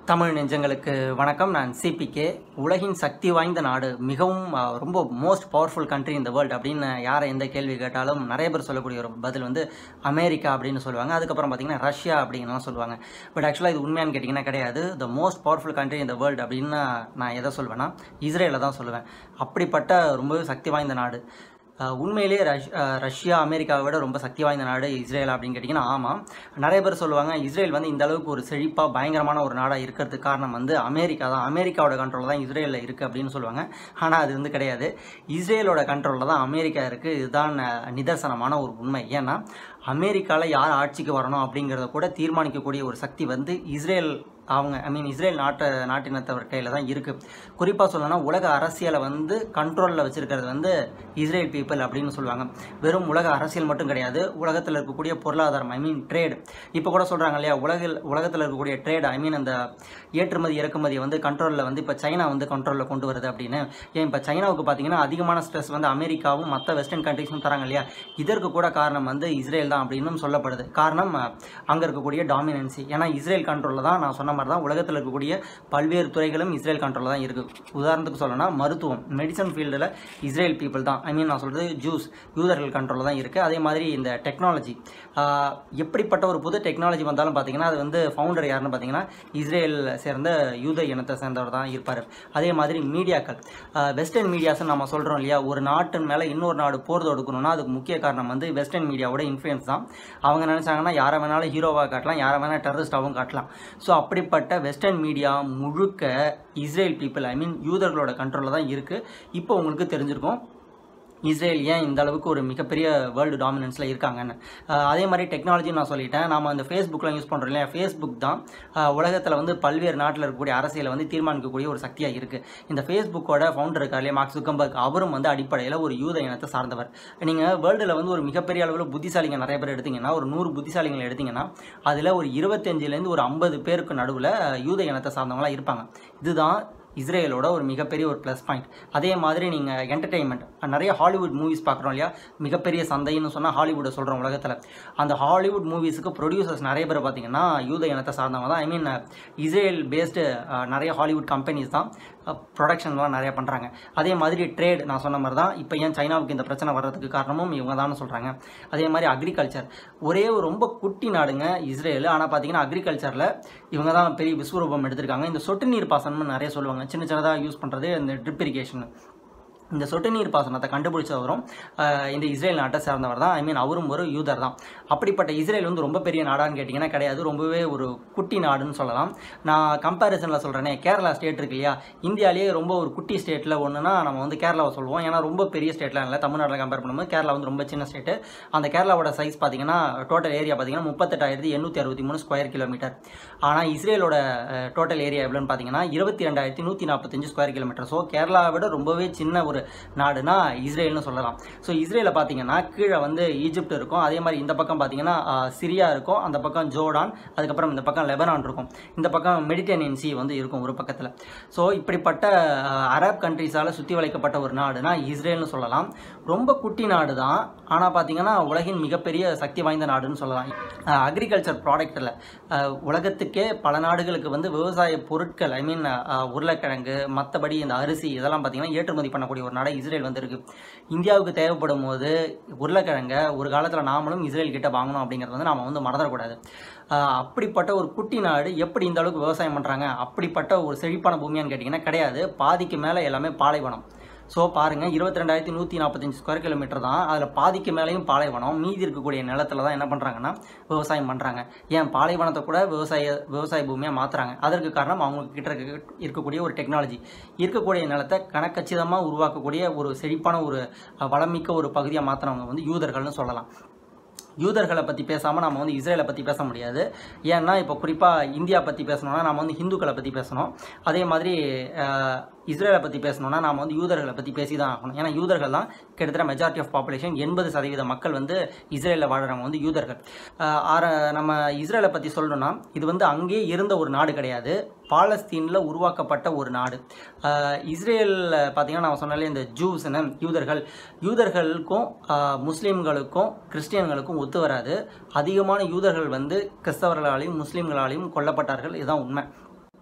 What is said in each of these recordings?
தமிழ் நெஞ்சங்களுக்கு வணக்கம் நான் சிபிகே உலகின் சக்தி வாய்ந்த நாடு மிகவும் அஹ், ரொம்ப மோஸ்ட் பவர்ஃபுல் கண்ட்ரி இந்த வேர்ல்டு அப்படின்னு யாரை எந்த கேள்வி கேட்டாலும் நிறைய பேர் சொல்லக்கூடிய ஒரு பதில் வந்து அமெரிக்கா அப்படின்னு சொல்லுவாங்க அதுக்கப்புறம் பார்த்தீங்கன்னா ரஷ்யா அப்படின்லாம் சொல்லுவாங்க பட் ஆக்சுவலாக இது உண்மையான்னு கேட்டிங்கன்னா கிடையாது த மோஸ்ட் பவர்ஃபுல் கண்ட்ரி இந்த வேர்ல்டு அப்படின்னு நான் எதை சொல்வேன்னா இஸ்ரேலை தான் சொல்லுவேன் அப்படிப்பட்ட ரொம்பவே சக்தி வாய்ந்த நாடு அஹ் உண்மையிலேயே ரஷ் அஹ் ரஷ்யா அமெரிக்காவை விட ரொம்ப சக்தி வாய்ந்த நாடு இஸ்ரேல் அப்படின்னு கேட்டிங்கன்னா ஆமாம் நிறைய பேர் சொல்லுவாங்க இஸ்ரேல் வந்து இந்த அளவுக்கு ஒரு செழிப்பாக பயங்கரமான ஒரு நாடாக இருக்கிறதுக்கு காரணம் வந்து அமெரிக்கா தான் அமெரிக்காவோட கண்ட்ரோல் தான் இஸ்ரேலில் இருக்குது அப்படின்னு சொல்லுவாங்க ஆனால் அது வந்து கிடையாது இஸ்ரேலோட கண்ட்ரோலில் தான் அமெரிக்கா இருக்குது இதுதான் அஹ், நிதர்சனமான ஒரு உண்மை ஏன்னா அமெரிக்காவில் யார் ஆட்சிக்கு வரணும் அப்படிங்கிறத கூட தீர்மானிக்கக்கூடிய ஒரு சக்தி வந்து இஸ்ரேல் அவங்க ஐ மீன் இஸ்ரேல் நாட்டை நாட்டினத்தவர் கையில் தான் இருக்குது குறிப்பாக சொல்லணும்னா உலக அரசியலை வந்து கண்ட்ரோலில் வச்சிருக்கிறது வந்து இஸ்ரேல் பீப்புள் அப்படின்னு சொல்லுவாங்க வெறும் உலக அரசியல் மட்டும் கிடையாது உலகத்தில் இருக்கக்கூடிய பொருளாதாரம் ஐ மீன் ட்ரேடு இப்போ கூட சொல்கிறாங்க இல்லையா உலகில் உலகத்தில் இருக்கக்கூடிய ட்ரேட் ஐ மீன் அந்த ஏற்றுமதி இறக்குமதியை வந்து கண்ட்ரோலில் வந்து இப்போ சைனா வந்து கண்ட்ரோலில் கொண்டு வருது அப்படின்னு ஏன் இப்போ சைனாவுக்கு பார்த்தீங்கன்னா அதிகமான ஸ்ட்ரெஸ் வந்து அமெரிக்காவும் மற்ற வெஸ்டர்ன் கண்ட்ரிஸும் தராங்க இல்லையா இதற்கு கூட காரணம் வந்து இஸ்ரேல் தான் அப்படின்னும் சொல்லப்படுது காரணம் அங்கே இருக்கக்கூடிய டாமினன்சி ஏன்னா இஸ்ரேல் கண்ட்ரோலில் தான் நான் சொன்ன மாதிரி தான் உலகத்தில் இருக்கக்கூடிய பல்வேறு துறைகளும் இஸ்ரேல் கண்ட்ரோலில் தான் இருக்குது உதாரணத்துக்கு சொல்லணும்னா மருத்துவம் மெடிசன் ஃபீல்டில் இஸ்ரேல் பீப்புள் தான் ஐ மீன் நான் சொல்கிறது ஜூஸ் யூதர்கள் கண்ட்ரோலில் தான் இருக்குது அதே மாதிரி இந்த டெக்னாலஜி எப்படிப்பட்ட ஒரு புது டெக்னாலஜி வந்தாலும் பார்த்தீங்கன்னா அது வந்து ஃபவுண்டர் யாருன்னு பார்த்தீங்கன்னா இஸ்ரேல் சேர்ந்த யூத இனத்தை சேர்ந்தவர் தான் இருப்பார் அதே மாதிரி மீடியாக்கள் வெஸ்டர்ன் மீடியாஸ்னு நம்ம சொல்கிறோம் இல்லையா ஒரு நாட்டின் மேலே இன்னொரு நாடு போர் தொடுக்கணும்னா அதுக்கு முக்கிய காரணம் வந்து வெஸ்டர்ன் மீடியாவோட இன்ஃப்ளூயன்ஸ் தான் அவங்க நினச்சாங்கன்னா யாரை வேணாலும் ஹீரோவாக காட்டலாம் யாரை வேணால் டெரரிஸ்டாகவும் காட்டலாம் ஸோ அப்படிப்பட்ட வெஸ்டர்ன் மீடியா முழுக்க இஸ்ரேல் பீப்புள் ஐ மீன் யூதர்களோட கண்ட்ரோலில் தான் இருக்குது இப்போ உங்களுக்கு தெரிஞ்சிருக்கும் இஸ்ரேல் ஏன் இந்த அளவுக்கு ஒரு மிகப்பெரிய வேர்ல்டு டாமினன்ஸில் இருக்காங்கன்னு அஹ் அதே மாதிரி டெக்னாலஜி நான் சொல்லிட்டேன் நாம அந்த ஃபேஸ்புக்கில் யூஸ் பண்ணுறோம் இல்லையா ஃபேஸ்புக் தான் உலகத்தில் வந்து பல்வேறு நாட்டில் இருக்கக்கூடிய அரசியலை வந்து தீர்மானிக்கக்கூடிய ஒரு சக்தியாக இருக்குது இந்த ஃபேஸ்புக்கோட ஃபவுண்டர் இருக்கார் இல்லையா மார்க் சுக்கம்பர்க் அவரும் வந்து அடிப்படையில் ஒரு யூத இனத்தை சார்ந்தவர் நீங்கள் வேர்ல்டில் வந்து ஒரு மிகப்பெரிய அளவில் புத்திசாலிங்க நிறைய பேர் எடுத்தீங்கன்னா ஒரு நூறு புத்திசாலிங்களை எடுத்தீங்கன்னா அதில் ஒரு இருபத்தஞ்சிலேருந்து ஒரு ஐம்பது பேருக்கு நடுவில் யூத இனத்தை சார்ந்தவங்களாம் இருப்பாங்க இதுதான் இஸ்ரேலோட ஒரு மிகப்பெரிய ஒரு ப்ளஸ் பாயிண்ட் அதே மாதிரி நீங்கள் என்டர்டெயின்மெண்ட் நிறைய ஹாலிவுட் மூவிஸ் பார்க்குறோம் இல்லையா மிகப்பெரிய சந்தைன்னு சொன்னால் ஹாலிவுட்டை சொல்கிறோம் உலகத்தில் அந்த ஹாலிவுட் மூவிஸுக்கு ப்ரொடியூசர்ஸ் நிறைய பேர் பார்த்தீங்கன்னா யூத இனத்தை சார்ந்தவங்க தான் ஐ மீன் இஸ்ரேல் பேஸ்டு நிறைய ஹாலிவுட் கம்பெனிஸ் தான் ப்ரொடக்ஷன்லாம் நிறைய பண்ணுறாங்க அதே மாதிரி ட்ரேட் நான் சொன்ன மாதிரி தான் இப்போ ஏன் சைனாவுக்கு இந்த பிரச்சனை வர்றதுக்கு காரணமும் இவங்க தான் சொல்கிறாங்க அதே மாதிரி அக்ரிகல்ச்சர் ஒரே ஒரு ரொம்ப குட்டி நாடுங்க இஸ்ரேல் ஆனால் பார்த்தீங்கன்னா அக்ரிகல்ச்சரில் இவங்க தான் பெரிய விஸ்வரூபம் எடுத்திருக்காங்க இந்த சொட்டு நீர் பாசனம்னு நிறைய சொல்லுவாங்க சின்ன சின்னதாக யூஸ் பண்ணுறது இந்த ட்ரிப் இரிகேஷன் இந்த சொட்டு நீர் பாசனத்தை கண்டுபிடிச்சவரும் ஆஹ், இந்த இஸ்ரேல் நாட்டை சேர்ந்தவர் தான் ஐ மீன் அவரும் ஒரு யூதர் தான் அப்படிப்பட்ட இஸ்ரேல் வந்து ரொம்ப பெரிய நாடான்னு கேட்டிங்கன்னா கிடையாது ரொம்பவே ஒரு குட்டி நாடுன்னு சொல்லலாம் நான் கம்பேரிசனில் சொல்கிறேனே கேரளா ஸ்டேட் இருக்கு இல்லையா இந்தியாவிலேயே ரொம்ப ஒரு குட்டி ஸ்டேட்டில் ஒன்றுனா நம்ம வந்து கேரளாவை சொல்லுவோம் ஏன்னா ரொம்ப பெரிய ஸ்டேட்லாம் இல்லை தமிழ்நாட்டில் கம்பேர் பண்ணும்போது கேரளா வந்து ரொம்ப சின்ன ஸ்டேட்டு அந்த கேரளாவோட சைஸ் பார்த்தீங்கன்னா டோட்டல் ஏரியா பார்த்தீங்கன்னா முப்பத்தெட்டாயிரத்தி எண்ணூற்றி அறுபத்தி மூணு ஸ்கொயர் கிலோமீட்டர் ஆனால் இஸ்ரேலோட டோட்டல் ஏரியா எவ்வளோன்னு பார்த்தீங்கன்னா இருபத்தி ரெண்டாயிரத்தி நூற்றி நாற்பத்தஞ்சு ஸ்கொயர் கிலோமீட்டர் ஸோ கேரளாவை விட ரொம்பவே சின்ன ஒரு நாடுனா இஸ்ரேல்னு சொல்லலாம் ஸோ இஸ்ரேலை பார்த்தீங்கன்னா கீழே வந்து ஈஜிப்ட் இருக்கும் அதே மாதிரி இந்த பக்கம் பார்த்தீங்கன்னா ஆஹ், சிரியா இருக்கும் அந்த பக்கம் ஜோர்டான் அதுக்கப்புறம் இந்த பக்கம் லெபனான் இருக்கும் இந்த பக்கம் மெடிட்டேனியன் சி வந்து இருக்கும் ஒரு பக்கத்தில் ஸோ இப்படிப்பட்ட ஆஹ், அரப் கண்ட்ரீஸால் சுற்றி வளைக்கப்பட்ட ஒரு நாடுனா இஸ்ரேல்னு சொல்லலாம் ரொம்ப குட்டி நாடு தான் ஆனால் பார்த்தீங்கன்னா உலகின் மிகப்பெரிய சக்தி வாய்ந்த நாடுன்னு சொல்லலாம் அக்ரிகல்ச்சர் ப்ராடக்ட்டில் உலகத்துக்கே பல நாடுகளுக்கு வந்து விவசாய பொருட்கள் ஐ மீன் உருளைக்கிழங்கு மற்றபடி இந்த அரிசி இதெல்லாம் பார்த்தீங்கன்னா ஏற்றுமதி பண்ணக்கூடிய ஒரு நாடு இஸ்ரேல் வந்து இருக்கு இந்தியாவுக்கு தேவைப்படும் போது உருளைக்கிழங்க ஒரு காலத்தில் நாமளும் இஸ்ரேல் கிட்ட வாங்கணும் அப்படிங்கிறது வந்து நாம வந்து மறந்துடக்கூடாது ஆஹ் அப்படிப்பட்ட ஒரு குட்டி நாடு எப்படி இந்த அளவுக்கு விவசாயம் பண்ணுறாங்க அப்படிப்பட்ட ஒரு செழிப்பான பூமியான்னு கேட்டிங்கன்னா கிடையாது பாதிக்கு மேலே எல்லாமே பாலைவனம் ஸோ பாருங்கள் இருபத்தி ரெண்டாயிரத்தி நூற்றி நாற்பத்தஞ்சு ஸ்கொயர் கிலோமீட்டர் தான் அதில் பாதிக்கு மேலேயும் பாலைவனம் மீதி இருக்கக்கூடிய நிலத்துல தான் என்ன பண்ணுறாங்கன்னா விவசாயம் பண்ணுறாங்க ஏன் பாலைவனத்தை கூட விவசாய விவசாய பூமியாக மாற்றுறாங்க அதற்கு காரணம் அவங்க கிட்ட இருக்க இருக்கக்கூடிய ஒரு டெக்னாலஜி இருக்கக்கூடிய நிலத்தை கணக்கச்சிதமாக உருவாக்கக்கூடிய ஒரு செழிப்பான ஒரு அஹ், வளமிக்க ஒரு பகுதியாக மாற்றினவங்க வந்து யூதர்கள்னு சொல்லலாம் யூதர்களை பற்றி பேசாமல் நம்ம வந்து இஸ்ரேலை பற்றி பேச முடியாது ஏன்னா இப்போ குறிப்பாக இந்தியா பற்றி பேசணும்னா நம்ம வந்து ஹிந்துக்களை பற்றி பேசணும் அதே மாதிரி அஹ், இஸ்ரேலை பற்றி பேசணும்னா நாம வந்து யூதர்களை பற்றி பேசி தான் ஆகணும் ஏன்னா யூதர்கள் தான் கிட்டத்தட்ட மெஜாரிட்டி ஆஃப் பாப்புலேஷன் எண்பது சதவீத மக்கள் வந்து இஸ்ரேலில் வாழ்கிறவங்க வந்து யூதர்கள் அஹ், ஆர- நம்ம இஸ்ரேலை பற்றி சொல்லணும்னா இது வந்து அங்கேயே இருந்த ஒரு நாடு கிடையாது பாலஸ்தீனில் உருவாக்கப்பட்ட ஒரு நாடு அஹ், இஸ்ரேலில் பார்த்தீங்கன்னா நான் சொன்னாலே இந்த ஜூஸ்னு யூதர்கள் யூதர்களுக்கும் அஹ், முஸ்லீம்களுக்கும் கிறிஸ்டியன்களுக்கும் ஒத்து வராது அதிகமான யூதர்கள் வந்து கிறிஸ்தவர்களாலையும் முஸ்லீம்களாலையும் கொல்லப்பட்டார்கள் இதுதான் உண்மை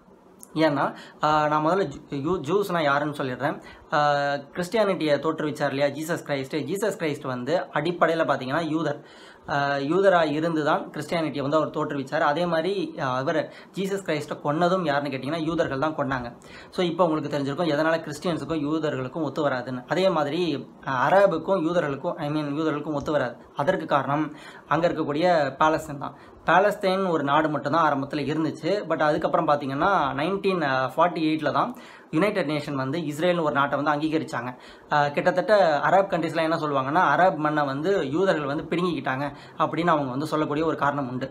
ஏன்னா ஆஹ், நான் முதல்ல ஜூ யூ ஜூஸ்னா யாருன்னு சொல்லிடுறேன் ஆஹ், கிறிஸ்டியானிட்டியை தோற்றுவிச்சார் இல்லையா ஜீசஸ் கிரைஸ்ட் ஜீசஸ் கிரைஸ்ட் வந்து அடிப்படையில் பார்த்தீங்கன்னா யூதர் யூதராக இருந்து தான் கிறிஸ்டியானிட்டியை வந்து அவர் தோற்றுவிச்சார் அதே மாதிரி ஆஹ், அவர் ஜீசஸ் கிரைஸ்ட்டை கொன்னதும் யாருன்னு கேட்டிங்கன்னா யூதர்கள் தான் கொன்னாங்க ஸோ இப்போ உங்களுக்கு தெரிஞ்சிருக்கும் எதனால் கிறிஸ்டியன்ஸுக்கும் யூதர்களுக்கும் ஒத்து வராதுன்னு அதே மாதிரி ஆஹ், அரபுக்கும் யூதர்களுக்கும் ஐ மீன் யூதர்களுக்கும் ஒத்து வராது அதற்கு காரணம் அங்கே இருக்கக்கூடிய பாலஸ்தீன் தான் பாலஸ்தீன் ஒரு நாடு மட்டும்தான் ஆரம்பத்தில் இருந்துச்சு பட் அதுக்கப்புறம் பார்த்தீங்கன்னா நைன்டீன் ஃபார்ட்டி எயிட்டில் தான் யுனைடெட் நேஷன் வந்து இஸ்ரேல்னு ஒரு நாட்டை வந்து அங்கீகரிச்சாங்க ஆஹ் கிட்டத்தட்ட அரப் கண்ட்ரீஸ்லாம் என்ன சொல்லுவாங்கன்னா அரப் மண்ணை வந்து யூதர்கள் வந்து பிடுங்கிக்கிட்டாங்க அப்படின்னு அவங்க வந்து சொல்லக்கூடிய ஒரு காரணம் உண்டு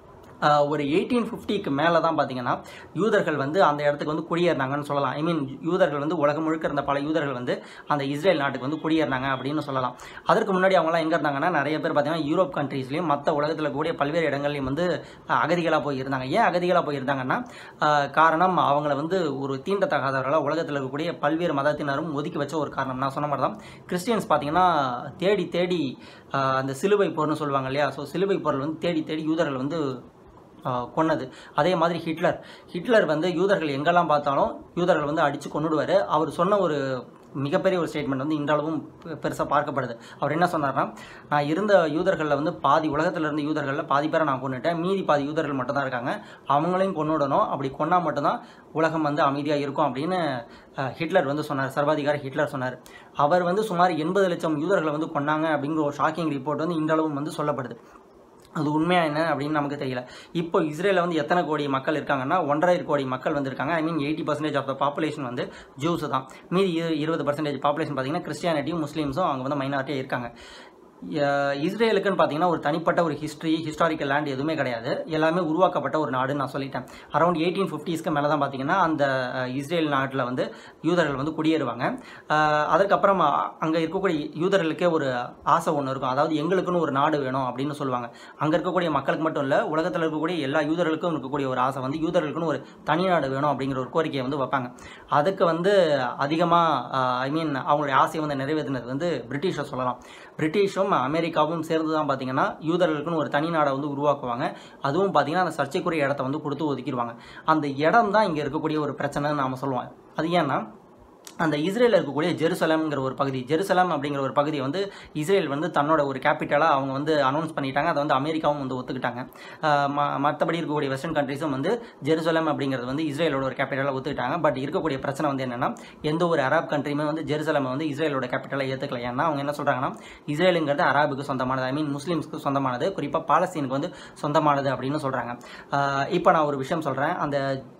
ஆஹ் ஒரு எயிட்டீன் ஃபிஃப்டிக்கு மேலே தான் பார்த்தீங்கன்னா யூதர்கள் வந்து அந்த இடத்துக்கு வந்து குடியேறினாங்கன்னு சொல்லலாம் ஐ மீன் யூதர்கள் வந்து உலகம் முழுக்க இருந்த பல யூதர்கள் வந்து அந்த இஸ்ரேல் நாட்டுக்கு வந்து குடியேறினாங்க அப்படின்னு சொல்லலாம் அதற்கு முன்னாடி அவங்களாம் எங்கே இருந்தாங்கன்னா நிறைய பேர் பார்த்தீங்கன்னா யூரோப் கண்ட்ரீஸ்லையும் மற்ற உலகத்தில் கூடிய பல்வேறு இடங்கள்லையும் வந்து அகதிகளாக போய் இருந்தாங்க ஏன் அகதிகளாக போய் இருந்தாங்கன்னா ஆஹ் காரணம் அவங்கள வந்து ஒரு தீண்டத்தகாதவர்களாக உலகத்தில் இருக்கக்கூடிய பல்வேறு மதத்தினரும் ஒதுக்கி வச்ச ஒரு காரணம் நான் சொன்ன மாதிரி தான் கிறிஸ்டியன்ஸ் பார்த்தீங்கன்னா தேடி தேடி ஆஹ் அந்த சிலுவை போர்னு சொல்லுவாங்க இல்லையா ஸோ சிலுவை பொருள் வந்து தேடி தேடி யூதர்கள் வந்து ஆஹ் கொன்னது அதே மாதிரி ஹிட்லர் ஹிட்லர் வந்து யூதர்கள் எங்கெல்லாம் பார்த்தாலும் யூதர்கள் வந்து அடித்து கொண்டுடுவார் அவர் சொன்ன ஒரு மிகப்பெரிய ஒரு ஸ்டேட்மெண்ட் வந்து இன்றளவும் பெருசாக பார்க்கப்படுது அவர் என்ன சொன்னார்னா நான் இருந்த யூதர்களில் வந்து பாதி உலகத்தில் இருந்த யூதர்களில் பாதி பேரை நான் கொண்டுட்டேன் மீதி பாதி யூதர்கள் மட்டும் தான் இருக்காங்க அவங்களையும் கொண்டுடணும் அப்படி கொன்னா மட்டும்தான் உலகம் வந்து அமைதியாக இருக்கும் அப்படின்னு அஹ், ஹிட்லர் வந்து சொன்னார் சர்வாதிகாரி ஹிட்லர் சொன்னார் அவர் வந்து சுமார் எண்பது லட்சம் யூதர்களை வந்து கொன்னாங்க அப்படிங்கிற ஒரு ஷாக்கிங் ரிப்போர்ட் வந்து இன்றளவும் வந்து சொல்லப்படுது அது உண்மையா என்ன அப்படின்னு நமக்கு தெரியல இப்போ இஸ்ரேலில் வந்து எத்தனை கோடி மக்கள் இருக்காங்கன்னா ஒன்றரை கோடி மக்கள் வந்து இருக்காங்க I mean eighty percentage of the population வந்து ஜூஸ் தான் மீதி இரு- இருபது பர்சன்டேஜ் பாப்புலேஷன் பார்த்தீங்கன்னா கிறிஸ்டியானிட்டியும் முஸ்லீம்ஸும் அவங்க வந்து மைனாரிட்டியாக இருக்காங்க அஹ் இஸ்ரேலுக்குன்னு பார்த்தீங்கன்னா ஒரு தனிப்பட்ட ஒரு ஹிஸ்ட்ரி ஹிஸ்டாரிக்கல் லேண்ட் எதுவுமே கிடையாது எல்லாமே உருவாக்கப்பட்ட ஒரு நாடுன்னு நான் சொல்லிட்டேன் அரௌண்ட் எயிட்டீன் ஃபிஃப்டிஸ்க்கு மேலே தான் பார்த்தீங்கன்னா அந்த அஹ், இஸ்ரேல் நாட்டில் வந்து யூதர்கள் வந்து குடியேறுவாங்க அஹ், அதுக்கப்புறம் அங்கே இருக்கக்கூடிய யூதர்களுக்கே ஒரு ஆசை ஒன்று இருக்கும் அதாவது எங்களுக்குன்னு ஒரு நாடு வேணும் அப்படின்னு சொல்லுவாங்க அங்கே இருக்கக்கூடிய மக்களுக்கு மட்டும் இல்லை உலகத்தில் இருக்கக்கூடிய எல்லா யூதர்களுக்கும் இருக்கக்கூடிய ஒரு ஆசை வந்து யூதர்களுக்குன்னு ஒரு தனி நாடு வேணும் அப்படிங்கிற ஒரு கோரிக்கையை வந்து வைப்பாங்க அதுக்கு வந்து அதிகமாக ஐ மீன் அவங்களுடைய ஆசையை வந்து நிறைவேற்றினது வந்து பிரிட்டிஷை சொல்லலாம் பிரிட்டிஷும் அமெரிக்காவும் சேர்ந்து தான் பார்த்தீங்கன்னா யூதர்களுக்குன்னு ஒரு தனி நாடை வந்து உருவாக்குவாங்க அதுவும் பார்த்தீங்கன்னா அந்த சர்ச்சைக்குரிய இடத்த வந்து கொடுத்து ஒதுக்கிடுவாங்க அந்த இடம் தான் இங்கே இருக்கக்கூடிய ஒரு பிரச்சனைன்னு நாம சொல்லுவோம் அது ஏன்னா அந்த இஸ்ரேலில் இருக்கக்கூடிய ஜெருசலம்ங்கிற ஒரு பகுதி ஜெருசலம் அப்படிங்கிற ஒரு பகுதியை வந்து இஸ்ரேல் வந்து தன்னோட ஒரு கேபிட்டலாக அவங்க வந்து அனௌன்ஸ் பண்ணிட்டாங்க அதை வந்து அமெரிக்காவும் வந்து ஒத்துக்கிட்டாங்க ஆஹ் ம- மற்றபடி இருக்கக்கூடிய வெஸ்டர்ன் கண்ட்ரீஸும் வந்து ஜெருசலம் அப்படிங்கிறது வந்து இஸ்ரேலோட ஒரு கேபிட்டலாக ஒத்துக்கிட்டாங்க பட் இருக்கக்கூடிய பிரச்சனை வந்து என்னன்னா எந்த ஒரு அரப் கண்ட்ரியுமே வந்து ஜெருசலமை வந்து இஸ்ரேலோட கேபிட்டலாக ஏற்றுக்கல ஏன்னா அவங்க என்ன சொல்கிறாங்கன்னா இஸ்ரேலுங்கிறது அரபுக்கு சொந்தமானது ஐ மீன் முஸ்லீம்ஸ்க்கு சொந்தமானது குறிப்பாக பாலஸ்தீனுக்கு வந்து சொந்தமானது அப்படின்னு சொல்கிறாங்க இப்போ நான் ஒரு விஷயம் சொல்கிறேன் அந்த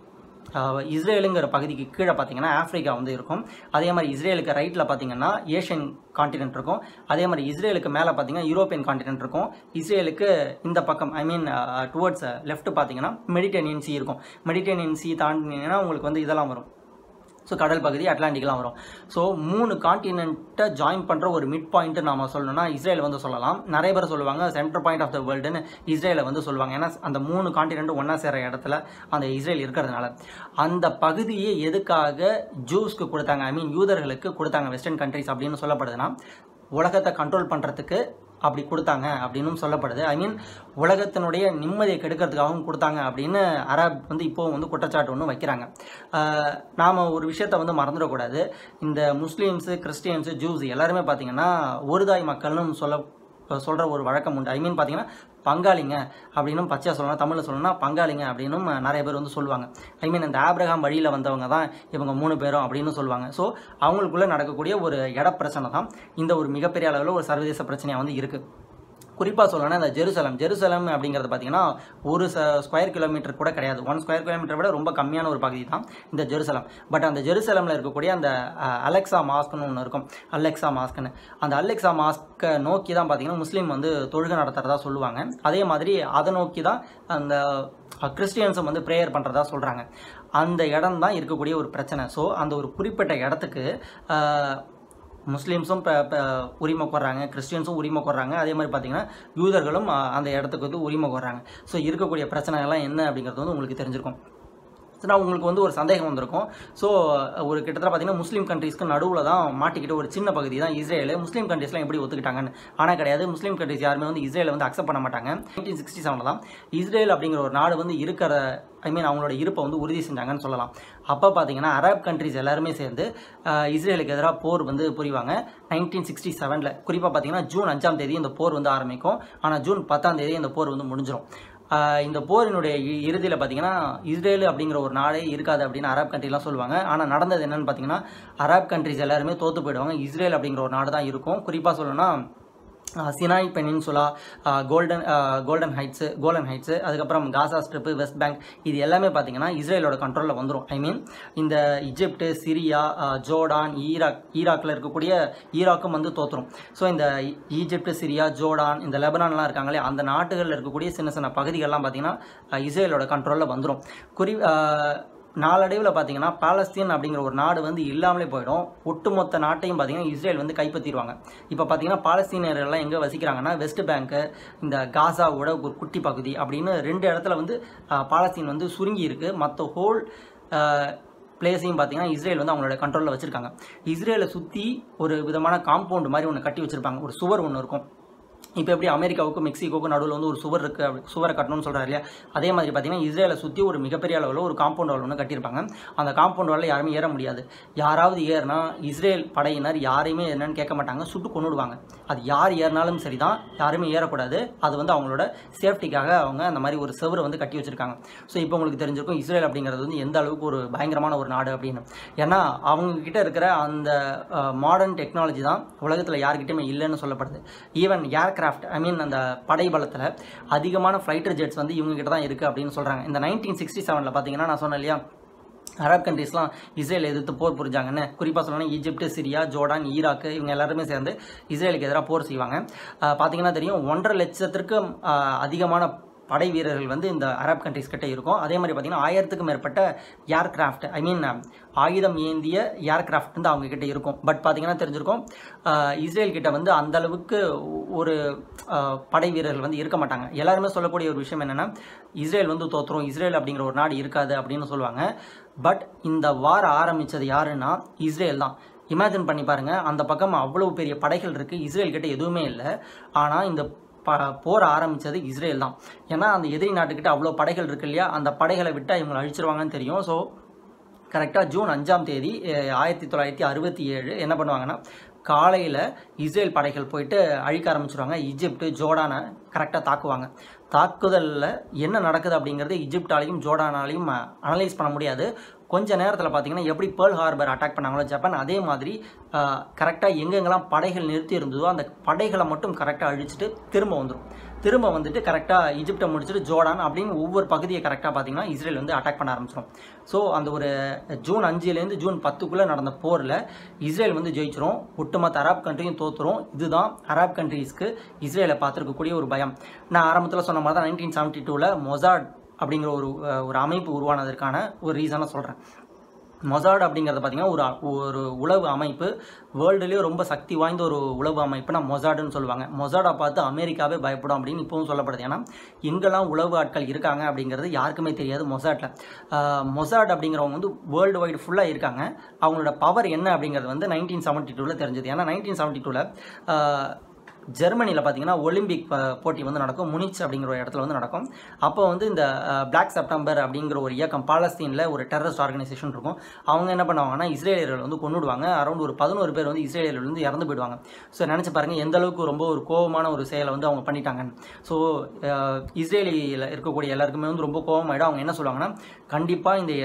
ஆஹ் இஸ்ரேலுங்கிற பகுதிக்கு கீழே பார்த்தீங்கன்னா ஆப்பிரிக்கா வந்து இருக்கும் அதே மாதிரி இஸ்ரேலுக்கு ரைட்டில் பார்த்தீங்கன்னா ஏஷியன் காண்டினென்ட் இருக்கும் அதே மாதிரி இஸ்ரேலுக்கு மேலே பார்த்தீங்கன்னா யூரோப்பியன் காண்டினென்ட் இருக்கும் இஸ்ரேலுக்கு இந்த பக்கம் ஐ மீன் டுவர்ட்ஸ் லெஃப்ட் பார்த்தீங்கன்னா மெடிட்டேனியன் சி இருக்கும் மெடிட்டேனியன் சி தாண்டினீங்கன்னா உங்களுக்கு வந்து இதெல்லாம் வரும் ஸோ கடல் பகுதி அட்லாண்டிக்லாம் வரும் ஸோ மூணு காண்டினென்ட்டை ஜாயின் பண்ணுற ஒரு மிட் பாயிண்ட்டு நாம சொல்லணும்னா இஸ்ரேல் வந்து சொல்லலாம் நிறைய பேர் சொல்லுவாங்க சென்டர் பாயிண்ட் ஆஃப் த வேர்ல்டுன்னு இஸ்ரேலை வந்து சொல்லுவாங்க ஏன்னா அந்த மூணு காண்டினென்ட்டும் ஒன்றா சேர இடத்துல அந்த இஸ்ரேல் இருக்கிறதுனால அந்த பகுதியை எதுக்காக ஜூஸ்க்கு கொடுத்தாங்க ஐ மீன் யூதர்களுக்கு கொடுத்தாங்க வெஸ்டர்ன் கண்ட்ரிஸ் அப்படின்னு சொல்லப்படுதுன்னா உலகத்தை கண்ட்ரோல் பண்ணுறதுக்கு அப்படி கொடுத்தாங்க அப்படின்னும் சொல்லப்படுது ஐ மீன் உலகத்தினுடைய நிம்மதியை கெடுக்கிறதுக்காகவும் கொடுத்தாங்க அப்படின்னு அரப் வந்து இப்போவும் வந்து குற்றச்சாட்டு ஒன்று வைக்கிறாங்க ஆஹ் நாம ஒரு விஷயத்த வந்து மறந்துடக்கூடாது இந்த முஸ்லீம்ஸு கிறிஸ்டியன்ஸு ஜூஸ் எல்லாருமே பார்த்தீங்கன்னா ஒருதாய் மக்கள்னு சொல்ல சொல்கிற ஒரு வழக்கம் உண்டு ஐ மீன் பார்த்தீங்கன்னா பங்காளிங்க அப்படின்னும் பச்சையாக சொல்லணும் தமிழில் சொல்லணும்னா பங்காளிங்க அப்படின்னும் நிறைய பேர் வந்து சொல்லுவாங்க ஐ மீன் இந்த ஆப்ரஹாம் வழியில் வந்தவங்க தான் இவங்க மூணு பேரும் அப்படின்னு சொல்லுவாங்க ஸோ அவங்களுக்குள்ளே நடக்கக்கூடிய ஒரு இட பிரச்சனை தான் இந்த ஒரு மிகப்பெரிய அளவில் ஒரு சர்வதேச பிரச்சனையாக வந்து இருக்குது குறிப்பாக சொல்லணும்னா இந்த ஜெருசலம் ஜெருசலம் அப்படிங்கிறது பார்த்தீங்கன்னா ஒரு ச ஸ்கொயர் கிலோமீட்டர் கூட கிடையாது ஒன் ஸ்கொயர் கிலோமீட்டர் விட ரொம்ப கம்மியான ஒரு பகுதி தான் இந்த ஜெருசலம் பட் அந்த ஜெருசலமில் இருக்கக்கூடிய அந்த அஹ், அலெக்சா மாஸ்க்னு ஒன்று இருக்கும் அலெக்சா மாஸ்க்னு அந்த அலெக்சா மாஸ்க்கை நோக்கி தான் பார்த்தீங்கன்னா முஸ்லீம் வந்து தொழுகை நடத்துறதா சொல்லுவாங்க அதே மாதிரி அதை நோக்கி தான் அந்த கிறிஸ்டியன்ஸும் வந்து ப்ரேயர் பண்ணுறதா சொல்கிறாங்க அந்த இடம் தான் இருக்கக்கூடிய ஒரு பிரச்சனை ஸோ அந்த ஒரு குறிப்பிட்ட இடத்துக்கு அஹ், முஸ்லீம்ஸும் ப- ப- உரிமை கோர்றாங்க கிறிஸ்டியன்ஸும் உரிமை கோர்றாங்க அதே மாதிரி பார்த்தீங்கன்னா யூதர்களும் அஹ், அந்த இடத்துக்கு வந்து உரிமை கோர்றாங்க ஸோ இருக்கக்கூடிய பிரச்சனை எல்லாம் என்ன அப்படிங்கிறது வந்து உங்களுக்கு தெரிஞ்சிருக்கும் நான் உங்களுக்கு வந்து ஒரு சந்தேகம் வந்திருக்கும் ஸோ ஒரு கிட்டத்தட்ட பார்த்தீங்கன்னா முஸ்லீம் கண்ட்ரீஸ்க்கு நடுவில் தான் மாட்டிக்கிட்டு ஒரு சின்ன பகுதி தான் இஸ்ரேல் முஸ்லீம் கண்ட்ரீஸ்லாம் எப்படி ஒத்துக்கிட்டாங்கன்னு ஆனால் கிடையாது முஸ்லீம் கண்ட்ரீஸ் யாருமே வந்து இஸ்ரேலை வந்து அக்செப்ட் பண்ண மாட்டாங்க நைன்டீன் சிக்ஸ்டி செவனில் தான் இஸ்ரேல் அப்படிங்கிற ஒரு நாடு வந்து இருக்கிற ஐ மீன் அவங்களோட இருப்பை வந்து உறுதி செஞ்சாங்கன்னு சொல்லலாம் அப்போ பார்த்தீங்கன்னா அரப் கண்ட்ரிஸ் எல்லாருமே சேர்ந்து அஹ், இஸ்ரேலுக்கு எதிராக போர் வந்து புரிவாங்க நைன்டீன் சிக்ஸ்டி செவனில் குறிப்பாக பார்த்தீங்கன்னா ஜூன் அஞ்சாம் தேதி இந்த போர் வந்து ஆரம்பிக்கும் ஆனால் ஜூன் பத்தாம் தேதி இந்த போர் வந்து முடிஞ்சிடும் ஆஹ் இந்த போரினுடைய இ- இறுதியில் பார்த்தீங்கன்னா இஸ்ரேல் அப்படிங்கிற ஒரு நாடே இருக்காது அப்படின்னு அரப் கண்ட்ரிலாம் சொல்லுவாங்க ஆனால் நடந்தது என்னன்னு பார்த்தீங்கன்னா அரப் கண்ட்ரிஸ் எல்லாருமே தோத்து போயிடுவாங்க இஸ்ரேல் அப்படிங்கிற ஒரு நாடு தான் இருக்கும் குறிப்பாக சொல்லணும்னா ah Sinai Peninsula Golden Golden Heights Golden Heights அதுக்கப்புறம் காசா ஸ்ட்ரிப்பு வெஸ்ட் பேங்க் இது எல்லாமே பார்த்தீங்கன்னா இஸ்ரேலோட கண்ட்ரோலில் வந்துடும் ஐ மீன் இந்த Egypt Syria ah Jordan Iraq ஈராக்கில் இருக்கக்கூடிய ஈராக்கும் வந்து தோத்துரும் ஸோ இந்த ஈ- ஈஜிப்ட் சிரியா ஜோர்டான் இந்த லெபனான்லாம் இருக்காங்களே அந்த நாட்டுகளில் இருக்கக்கூடிய சின்ன சின்ன பகுதிகள்லாம் பார்த்தீங்கன்னா ஆஹ் இஸ்ரேலோட கண்ட்ரோலில் வந்துடும் குறி ஆஹ் நாளடைவில் பார்த்தீங்கன்னா பாலஸ்தீன் அப்படிங்கிற ஒரு நாடு வந்து இல்லாமலே போயிடும் ஒட்டுமொத்த நாட்டையும் பார்த்தீங்கன்னா இஸ்ரேல் வந்து கைப்பற்றிடுவாங்க இப்போ பார்த்தீங்கன்னா பாலஸ்தீனியர்கள்லாம் எங்கே வசிக்கிறாங்கன்னா வெஸ்ட் பேங்க்கு இந்த காசாவோட ஒரு குட்டி பகுதி அப்படின்னு ரெண்டு இடத்துல வந்து ஆஹ், பாலஸ்தீன் வந்து சுருங்கி இருக்கு மற்ற ஹோல் பிளேஸையும் பார்த்தீங்கன்னா இஸ்ரேல் வந்து அவங்களோட கண்ட்ரோலில் வச்சிருக்காங்க இஸ்ரேலை சுற்றி ஒரு விதமான காம்பவுண்ட் மாதிரி ஒன்று கட்டி வச்சிருப்பாங்க ஒரு சுவர் ஒன்று இருக்கும் இப்போ எப்படி அமெரிக்காவுக்கும் மெக்சிகோவுக்கும் நடுவில் வந்து ஒரு சுவர் இருக்கு அப்படி சுவரை கட்டணும்னு சொல்கிறாரு இல்லையா அதே மாதிரி பார்த்தீங்கன்னா இஸ்ரேலை சுற்றி ஒரு மிகப்பெரிய அளவில் ஒரு காம்பவுண்ட் வால் ஒன்று கட்டியிருப்பாங்க அந்த காம்பவுண்ட் வாலில் யாருமே ஏற முடியாது யாராவது ஏறினா இஸ்ரேல் படையினர் யாரையுமே என்னன்னு கேட்க மாட்டாங்க சுட்டு கொன்னுடுவாங்க அது யார் ஏறினாலும் சரி தான் யாருமே ஏறக்கூடாது அது வந்து அவங்களோட சேஃப்டிக்காக அவங்க அந்த மாதிரி ஒரு செவரை வந்து கட்டி வச்சிருக்காங்க ஸோ இப்போ உங்களுக்கு தெரிஞ்சிருக்கும் இஸ்ரேல் அப்படிங்கிறது வந்து எந்த அளவுக்கு ஒரு பயங்கரமான ஒரு நாடு அப்படின்னு ஏன்னா அவங்க கிட்ட இருக்கிற அந்த மாடர்ன் டெக்னாலஜி தான் உலகத்தில் யார்கிட்டயுமே இல்லைன்னு சொல்லப்படுது ஈவன் ஏர்கிராஃப்ட் ஐ மீன் அந்த படை பலத்தில் அதிகமான ஃப்ளைட்டர் ஜெட்ஸ் வந்து இவங்க கிட்ட தான் இருக்குது அப்படின்னு சொல்கிறாங்க இந்த நைன்டீன் சிக்ஸ்டி செவனில் பார்த்தீங்கன்னா நான் சொன்னேன் இல்லையா அரப் கண்ட்ரீஸ்லாம் இஸ்ரேல் எதிர்த்து போர் புரிஞ்சாங்கன்னு குறிப்பாக சொல்லணும் ஈஜிப்ட் சிரியா ஜோர்டான் ஈராக்கு இவங்க எல்லாருமே சேர்ந்து இஸ்ரேலுக்கு எதிராக போர் செய்வாங்க ஆஹ் பார்த்தீங்கன்னா தெரியும் ஒன்றரை லட்சத்திற்கும் ஆஹ் அதிகமான படை வீரர்கள் வந்து இந்த அரப் கண்ட்ரிஸ் கிட்ட இருக்கும் அதே மாதிரி பார்த்தீங்கன்னா ஆயிரத்துக்கும் மேற்பட்ட ஏர்கிராஃப்ட் ஐ மீன் ஆயுதம் ஏந்திய ஏர்கிராஃப்ட் வந்து அவங்க கிட்ட இருக்கும் பட் பார்த்தீங்கன்னா தெரிஞ்சிருக்கும் ஆஹ் இஸ்ரேல் கிட்ட வந்து அந்த அளவுக்கு ஒரு ஆஹ் படை வீரர்கள் வந்து இருக்க மாட்டாங்க எல்லாருமே சொல்லக்கூடிய ஒரு விஷயம் என்னன்னா இஸ்ரேல் வந்து தோத்துரும் இஸ்ரேல் அப்படிங்கிற ஒரு நாடு இருக்காது அப்படின்னு சொல்லுவாங்க பட் இந்த வார ஆரம்பிச்சது யாருன்னா இஸ்ரேல் தான் இமேஜின் பண்ணி பாருங்க அந்த பக்கம் அவ்வளவு பெரிய படைகள் இருக்கு இஸ்ரேல் கிட்ட எதுவுமே இல்லை ஆனால் இந்த ப போர் ஆரம்பிச்சது இஸ்ரேல் தான் ஏன்னா அந்த எதிரி நாட்டுக்கிட்ட அவ்வளோ படைகள் இருக்கு இல்லையா அந்த படைகளை விட்டு இவங்களை அழிச்சிருவாங்கன்னு தெரியும் ஸோ கரெக்டாக ஜூன் அஞ்சாம் தேதி அஹ், ஆயிரத்தி தொள்ளாயிரத்தி அறுபத்தி ஏழு என்ன பண்ணுவாங்கன்னா காலையில் இஸ்ரேல் படைகள் போயிட்டு அழிக்க ஆரம்பிச்சிருவாங்க ஈஜிப்ட் ஜோர்டானை கரெக்டாக தாக்குவாங்க தாக்குதலில் என்ன நடக்குது அப்படிங்கிறது ஈஜிப்டாலையும் ஜோர்டானாலையும் அனலைஸ் பண்ண முடியாது கொஞ்ச நேரத்தில் பார்த்தீங்கன்னா எப்படி பேர்ல் ஹார்பர் அட்டாக் பண்ணாங்களோ ஜப்பான் அதே மாதிரி கரெக்டாக எங்கெங்கெல்லாம் படைகள் நிறுத்தி இருந்ததோ அந்த படைகளை மட்டும் கரெக்டாக அழிச்சிட்டு திரும்ப வந்துடும் திரும்ப வந்துட்டு கரெக்டாக ஈஜிப்டை முடிச்சுட்டு ஜோர்டான் அப்படின்னு ஒவ்வொரு பகுதியை கரெக்டாக பார்த்தீங்கன்னா இஸ்ரேல் வந்து அட்டாக் பண்ண ஆரம்பிச்சிடும் ஸோ அந்த ஒரு ஜூன் அஞ்சுலேருந்து ஜூன் பத்துக்குள்ளே நடந்த போரில் இஸ்ரேல் வந்து ஜெயிச்சிரும் ஒட்டுமொத்த அரப் கண்ட்ரியும் தோத்துரும் இதுதான் அரப் கண்ட்ரீஸ்க்கு இஸ்ரேலை பார்த்துருக்கக்கூடிய ஒரு பயம் நான் ஆரம்பத்தில் சொன்ன மாதிரி தான் நைன்டீன் செவன்ட்டி டூவில் மொசாட் அப்படிங்கிற ஒரு அஹ், ஒரு அமைப்பு உருவானதற்கான ஒரு ரீசனை சொல்கிறேன் மொசாட் அப்படிங்கிறது பார்த்தீங்கன்னா ஒரு அ- ஒரு உளவு அமைப்பு வேர்ல்டுலேயே ரொம்ப சக்தி வாய்ந்த ஒரு உளவு அமைப்புனா மொசாடுன்னு சொல்லுவாங்க மொசாடை பார்த்து அமெரிக்காவே பயப்படும் அப்படின்னு இப்பவும் சொல்லப்படுது ஏன்னா எங்கெல்லாம் உளவு ஆட்கள் இருக்காங்க அப்படிங்கிறது யாருக்குமே தெரியாது மொசாட்டில் மொசாட் அப்படிங்கிறவங்க வந்து வேர்ல்டு வைடு ஃபுல்லாக இருக்காங்க அவங்களோட பவர் என்ன அப்படிங்கிறது வந்து நைன்டீன் செவன்ட்டி டூவில் தெரிஞ்சது ஏன்னா நைன்டீன் செவன்ட்டி டூவில் ஜெர்மனியில் பார்த்தீங்கன்னா ஒலிம்பிக் அஹ், போட்டி வந்து நடக்கும் முனிச் அப்படிங்கிற ஒரு இடத்துல வந்து நடக்கும் அப்போ வந்து இந்த பிளாக் செப்டம்பர் அப்படிங்கிற ஒரு இயக்கம் பாலஸ்தீனில் ஒரு டெரரிஸ்ட் ஆர்கனைசேஷன் இருக்கும் அவங்க என்ன பண்ணுவாங்கன்னா இஸ்ரேலியர்கள் வந்து கொண்டுடுவாங்க அரௌண்ட் ஒரு பதினோரு பேர் வந்து இஸ்ரேலியர்கள் வந்து இறந்து போயிடுவாங்க ஸோ நினச்சி பாருங்க எந்த அளவுக்கு ரொம்ப ஒரு கோபமான ஒரு செயலை வந்து அவங்க பண்ணிட்டாங்கன்னு ஸோ இஸ்ரேலியில் இருக்கக்கூடிய எல்லாருக்குமே வந்து ரொம்ப கோபமாயிடும் அவங்க என்ன சொல்லுவாங்கன்னா கண்டிப்பாக இந்த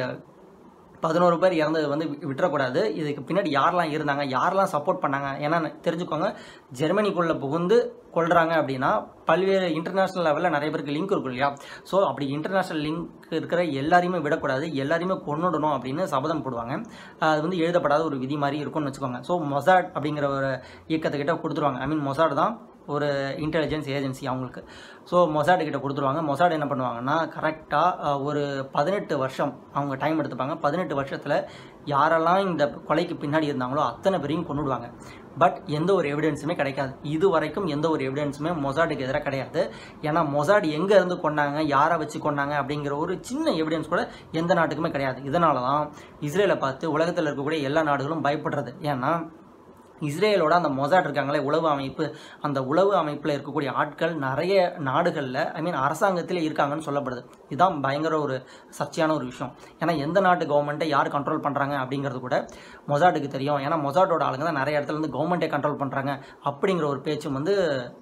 பதினோரு பேர் இறந்தது வந்து வி- விட்டுறக்கூடாது இதுக்கு பின்னாடி யாரெல்லாம் இருந்தாங்க யாரெல்லாம் சப்போர்ட் பண்ணாங்க ஏன்னா தெரிஞ்சுக்கோங்க ஜெர்மனிக்குள்ளே புகுந்து கொள்றாங்க அப்படின்னா பல்வேறு இன்டர்நேஷ்னல் லெவலில் நிறைய பேருக்கு லிங்க் இருக்கும் இல்லையா ஸோ அப்படி இன்டர்நேஷ்னல் லிங்க் இருக்கிற எல்லாரையுமே விடக்கூடாது எல்லாரையுமே கொன்னுடணும் அப்படின்னு சபதம் போடுவாங்க அது வந்து எழுதப்படாத ஒரு விதி மாதிரி இருக்கும்னு வச்சுக்கோங்க ஸோ மொசாட் அப்படிங்கிற ஒரு இயக்கத்துக்கிட்ட கொடுத்துருவாங்க ஐ மீன் மொசாட் தான் ஒரு இன்டெலிஜென்ஸ் ஏஜென்சி அவங்களுக்கு ஸோ மொசாடு கிட்ட கொடுத்துருவாங்க மொசாடு என்ன பண்ணுவாங்கன்னா கரெக்டாக ஒரு பதினெட்டு வருஷம் அவங்க டைம் எடுத்துப்பாங்க பதினெட்டு வருஷத்தில் யாரெல்லாம் இந்த கொலைக்கு பின்னாடி இருந்தாங்களோ அத்தனை பேரையும் கொண்டுடுவாங்க பட் எந்த ஒரு எவிடன்ஸுமே கிடைக்காது இது வரைக்கும் எந்த ஒரு எவிடன்ஸுமே மொசாடுக்கு எதிராக கிடையாது ஏன்னா மொசாடு எங்கே இருந்து கொண்டாங்க யாரை வச்சு கொண்டாங்க அப்படிங்கிற ஒரு சின்ன எவிடன்ஸ் கூட எந்த நாட்டுக்குமே கிடையாது இதனால தான் இஸ்ரேலை பார்த்து உலகத்தில் இருக்கக்கூடிய எல்லா நாடுகளும் பயப்படுறது ஏன்னா இஸ்ரேலோட அந்த மொசாட் இருக்காங்களே உளவு அமைப்பு அந்த உளவு அமைப்பில் இருக்கக்கூடிய ஆட்கள் நிறைய நாடுகளில் ஐ மீன் அரசாங்கத்திலே இருக்காங்கன்னு சொல்லப்படுது இதுதான் பயங்கர ஒரு சர்ச்சையான ஒரு விஷயம் ஏன்னா எந்த நாட்டு கவர்மெண்ட்டை யார் கண்ட்ரோல் பண்ணுறாங்க அப்படிங்கிறது கூட மொசாட்டுக்கு தெரியும் ஏன்னா மொசாட்டோட ஆளுங்க தான் நிறைய இடத்துல வந்து கவர்மெண்ட்டே கண்ட்ரோல் பண்ணுறாங்க அப்படிங்கிற ஒரு பேச்சும் வந்து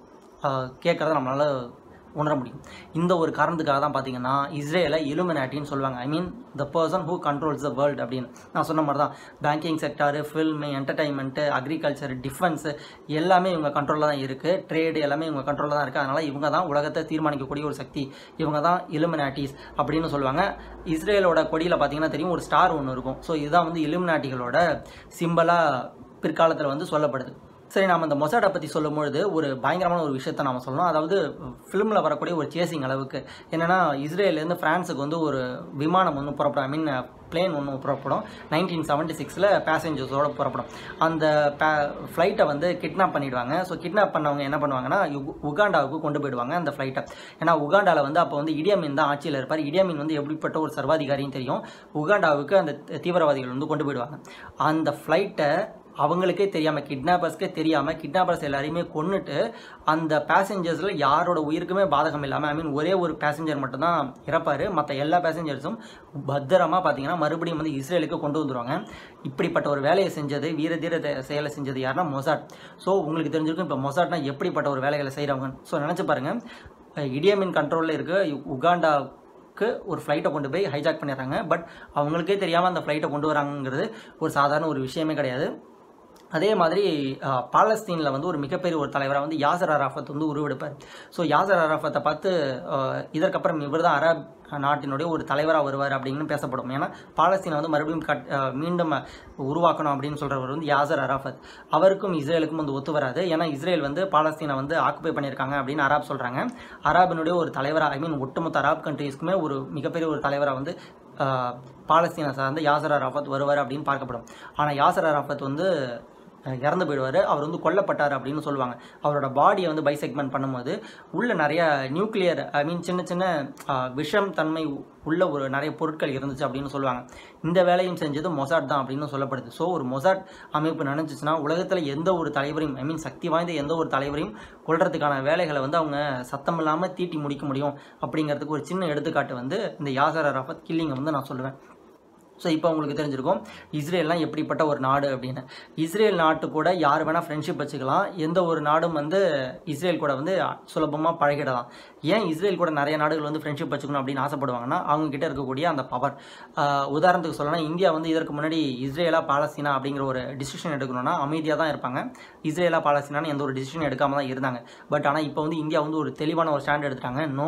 கேட்குறத நம்மளால் உணர முடியும் இந்த ஒரு காரணத்துக்காக தான் பார்த்தீங்கன்னா இஸ்ரேலை இலுமினாட்டின்னு சொல்லுவாங்க I mean the person who controls the world அப்படின்னு நான் சொன்ன மாதிரி தான் banking sector film entertainment agriculture defence எல்லாமே இவங்க கண்ட்ரோலில் தான் இருக்குது ட்ரேடு எல்லாமே இவங்க கண்ட்ரோலில் தான் இருக்குது அதனால் இவங்க தான் உலகத்தை தீர்மானிக்கக்கூடிய ஒரு சக்தி இவங்க தான் இலுமினாட்டிஸ் அப்படின்னு சொல்லுவாங்க இஸ்ரேலோட கொடியில் பார்த்தீங்கன்னா தெரியும் ஒரு ஸ்டார் ஒன்று இருக்கும் ஸோ இதுதான் வந்து இலுமினாட்டிகளோட சிம்பலாக பிற்காலத்தில் வந்து சொல்லப்படுது சரி நாம் இந்த மொசாடை பற்றி சொல்லும்பொழுது ஒரு பயங்கரமான ஒரு விஷயத்தை நாம் சொல்லணும் அதாவது ஃபிலிமில் வரக்கூடிய ஒரு சேசிங் அளவுக்கு என்னென்னா இஸ்ரேலேருந்து ஃப்ரான்ஸுக்கு வந்து ஒரு விமானம் ஒன்று புறப்படும் ஐ மீன் பிளேன் ஒன்று புறப்படும் நைன்டீன் செவன்ட்டி சிக்ஸில் பேசஞ்சர்ஸோட புறப்படும் அந்த பே ஃப்ளைட்டை வந்து கிட்னாப் பண்ணிடுவாங்க ஸோ கிட்னாப் பண்ணவங்க என்ன பண்ணுவாங்கன்னா யுக்- உகாண்டாவுக்கு கொண்டு போயிடுவாங்க அந்த ஃப்ளைட்டை ஏன்னா உகாண்டாவில் வந்து அப்போ வந்து இடியமின் தான் ஆட்சியில் இருப்பார் இடியமின் வந்து எப்படிப்பட்ட ஒரு சர்வாதிகாரியும் தெரியும் உகாண்டாவுக்கு அந்த தீவிரவாதிகள் வந்து கொண்டு போயிடுவாங்க அந்த ஃப்ளைட்டை அவங்களுக்கே தெரியாமல் கிட்னாப்பர்ஸ்க்கே தெரியாமல் கிட்னாப்பர்ஸ் எல்லாரையுமே கொன்னுட்டு அந்த பேசஞ்சர்ஸில் யாரோட உயிருக்குமே பாதகம் இல்லாமல் ஐ மீன் ஒரே ஒரு பேசஞ்சர் மட்டும்தான் இறப்பார் மற்ற எல்லா பேசஞ்சர்ஸும் பத்திரமா பார்த்தீங்கன்னா மறுபடியும் வந்து இஸ்ரேலுக்கு கொண்டு வந்துருவாங்க இப்படிப்பட்ட ஒரு வேலையை செஞ்சது வீர தீர தே- செயலை செஞ்சது யாருன்னா மொசாட் ஸோ உங்களுக்கு தெரிஞ்சிருக்கும் இப்போ மொசாட்னா எப்படிப்பட்ட ஒரு வேலைகளை செய்கிறவங்க ஸோ நினச்சி பாருங்கள் இடியமின் கண்ட்ரோலில் இருக்க உகாண்டா க்கு ஒரு ஃப்ளைட்டை கொண்டு போய் ஹைஜாக் பண்ணிடுறாங்க பட் அவங்களுக்கே தெரியாமல் அந்த ஃப்ளைட்டை கொண்டு வராங்கங்கிறது ஒரு சாதாரண ஒரு விஷயமே கிடையாது அதே மாதிரி பாலஸ்தீனில் வந்து ஒரு மிகப்பெரிய ஒரு தலைவராக வந்து யாசர் அராஃபத் வந்து உருவெடுப்பார் ஸோ யாசர் அராஃபத்தை பார்த்து அஹ், இதற்கப்புறம் இவர் தான் அரப் நாட்டினுடைய ஒரு தலைவராக வருவார் அப்படின்னு பேசப்படும் ஏன்னா பாலஸ்தீனை வந்து மறுபடியும் கட் அஹ், மீண்டும் உருவாக்கணும் அப்படின்னு சொல்கிறவர் வந்து யாசர் அராஃபத் அவருக்கும் இஸ்ரேலுக்கும் வந்து ஒத்து வராது ஏன்னா இஸ்ரேல் வந்து பாலஸ்தீனை வந்து ஆக்குபை பண்ணியிருக்காங்க அப்படின்னு அராப் சொல்கிறாங்க அராபினுடைய ஒரு தலைவராக ஐ மீன் ஒட்டுமொத்த அராப் கண்ட்ரீஸ்க்குமே ஒரு மிகப்பெரிய ஒரு தலைவராக வந்து அஹ், பாலஸ்தீனை சார்ந்த யாசர் அராஃபத் வருவார் அப்படின்னு பார்க்கப்படும் ஆனால் யாசர் அராஃபத் வந்து அஹ், இறந்து போயிடுவார் அவர் வந்து கொல்லப்பட்டார் அப்படின்னு சொல்லுவாங்க அவரோட பாடியை வந்து பைசெக்மெண்ட் பண்ணும்போது உள்ள நிறைய நியூக்ளியர் ஐ மீன் சின்ன சின்ன அஹ், விஷம் தன்மை உள்ள ஒரு நிறைய பொருட்கள் இருந்துச்சு அப்படின்னு சொல்லுவாங்க இந்த வேலையும் செஞ்சது மொசாட் தான் அப்படின்னு சொல்லப்படுது ஸோ ஒரு மொசாட் அமைப்பு நினைச்சிச்சுன்னா உலகத்தில் எந்த ஒரு தலைவரையும் ஐ மீன் சக்தி வாய்ந்த எந்த ஒரு தலைவரையும் கொள்றதுக்கான வேலைகளை வந்து அவங்க சத்தம் இல்லாமல் தீட்டி முடிக்க முடியும் அப்படிங்கிறதுக்கு ஒரு சின்ன எடுத்துக்காட்டு வந்து இந்த யாசர் அரஃபத் கில்லிங்கை வந்து நான் சொல்லுவேன் ஸோ இப்போ உங்களுக்கு தெரிஞ்சிருக்கும் இஸ்ரேல்லாம் எப்படிப்பட்ட ஒரு நாடு அப்படின்னு இஸ்ரேல் நாட்டு கூட யார் வேணால் ஃப்ரெண்ட்ஷிப் வச்சுக்கலாம் எந்த ஒரு நாடும் வந்து இஸ்ரேல் கூட வந்து சுலபமாக பழகிடலாம் ஏன் இஸ்ரேல் கூட நிறைய நாடுகள் வந்து ஃப்ரெண்ட்ஷிப் வச்சுக்கணும் அப்படின்னு ஆசைப்படுவாங்கன்னா அவங்க கிட்ட இருக்கக்கூடிய அந்த பவர் உதாரணத்துக்கு சொல்லணும்னா இந்தியா வந்து இதற்கு முன்னாடி இஸ்ரேலா பாலஸ்தீனா அப்படிங்கிற ஒரு டிசிஷன் எடுக்கணும்னா அமைதியாக தான் இருப்பாங்க இஸ்ரேலா பாலஸ்தீனான்னு எந்த ஒரு டிசிஷன் எடுக்காம தான் இருந்தாங்க பட் ஆனால் இப்போ வந்து இந்தியா வந்து ஒரு தெளிவான ஒரு ஸ்டாண்ட் எடுத்துட்டாங்க நோ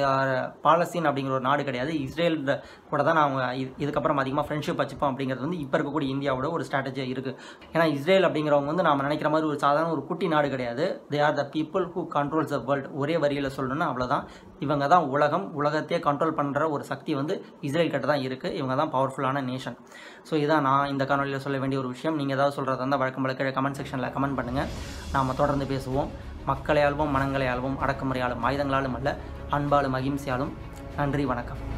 பாலஸ்தீன் அப்படிங்கிற ஒரு நாடு கிடையாது இஸ்ரேல் கூட தான் நாங்கள் இது- இதுக்கப்புறம் அதிகமாக ஃப்ரெண்ட்ஷிப் வச்சுப்போம் அப்படிங்கிறது வந்து இப்போ இருக்கக்கூடிய இந்தியாவோட ஒரு ஸ்ட்ராட்டஜியாக இருக்குது ஏன்னா இஸ்ரேல் அப்படிங்கிறவங்க வந்து நாம நினைக்கிற மாதிரி ஒரு சாதாரண ஒரு குட்டி நாடு கிடையாது they are the people who controls the world ஒரே வரியில் சொல்லணும்னா அவ்வளோதான் இவங்க தான் உலகம் உலகத்தையே கண்ட்ரோல் பண்ணுற ஒரு சக்தி வந்து இஸ்ரேல் கிட்ட தான் இருக்குது இவங்க தான் பவர்ஃபுல்லான நேஷன் ஸோ இதான் நான் இந்த காணொலியில் சொல்ல வேண்டிய ஒரு விஷயம் நீங்கள் ஏதாவது சொல்கிறதா இருந்தால் வழக்கம் போல கீழே கமெண்ட் செக்ஷனில் கமெண்ட் பண்ணுங்கள் நாம் தொடர்ந்து பேசுவோம் மக்களை ஆள்வோம் மனங்களை ஆள்வோம் அடக்குமுறையாலும் ஆயுதங்களாலும் அல்ல அன்பாலும் அகிம்சையாலும் நன்றி வணக்கம்